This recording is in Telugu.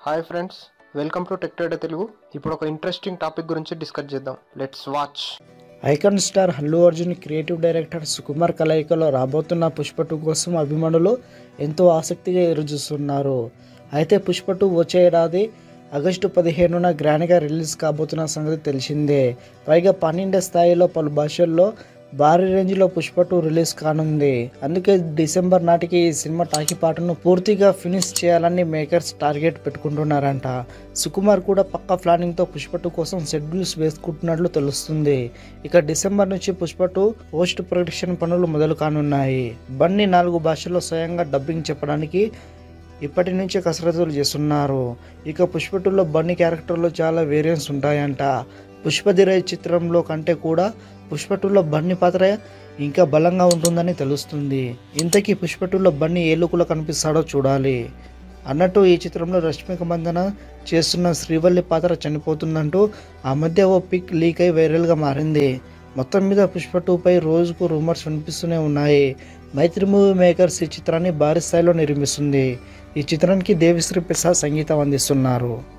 hi friends welcome to tech trader Telugu ఇప్పుడు ఒక ఇంట్రెస్టింగ్ టాపిక్ గురించి డిస్కస్ చేద్దాం let's watch icon star Allu Arjun creative director Sukumar కలయికలో రాబోతున్న పుష్ప టూ కోసం అభిమానులు ఎంతో ఆసక్తిగా ఎదురుచూస్తున్నారు అయితే పుష్ప టూ వచ్చే ఏడాది ఆగస్టు పదిహేనున గ్రాండ్గా రిలీజ్ కాబోతున్న సంగతి తెలిసిందే పైగా పన్నెండు స్థాయిలో పలు భాషల్లో భారీ రేంజ్లో పుష్ప టూ రిలీజ్ కానుంది అందుకే డిసెంబర్ నాటికి ఈ సినిమా టాకీ పాటను పూర్తిగా ఫినిష్ చేయాలని మేకర్స్ టార్గెట్ పెట్టుకుంటున్నారంట సుకుమార్ కూడా పక్క ప్లానింగ్తో పుష్ప టూ కోసం షెడ్యూల్స్ వేసుకుంటున్నట్లు తెలుస్తుంది ఇక డిసెంబర్ నుంచి పుష్ప టూ పోస్ట్ ప్రొడక్షన్ పనులు మొదలు కానున్నాయి బన్నీ నాలుగు భాషల్లో స్వయంగా డబ్బింగ్ చెప్పడానికి ఇప్పటి నుంచే కసరత్తులు చేస్తున్నారు ఇక పుష్ప టూలో బన్నీ క్యారెక్టర్లో చాలా వేరియంట్స్ ఉంటాయంట పుష్పధిరాయ్ చిత్రంలో కంటే కూడా పుష్ప టూలో బన్నీ పాత్ర ఇంకా బలంగా ఉంటుందని తెలుస్తుంది ఇంతకీ పుష్ప టూలో బన్నీ ఏ లుక్లో కనిపిస్తాడో చూడాలి అన్నట్టు ఈ చిత్రంలో రష్మిక మందన చేస్తున్న శ్రీవల్లి పాత్ర చనిపోతుందంటూ ఆ మధ్య ఓ పిక్ లీక్ అయి వైరల్గా మారింది మొత్తం మీద పుష్ప టూపై రోజుకు రూమర్స్ వినిపిస్తూనే ఉన్నాయి మైత్రి మూవీ మేకర్స్ ఈ చిత్రాన్ని భారీ స్థాయిలో నిర్మిస్తుంది ఈ చిత్రానికి దేవిశ్రీ ప్రసాద్ సంగీతం అందిస్తున్నారు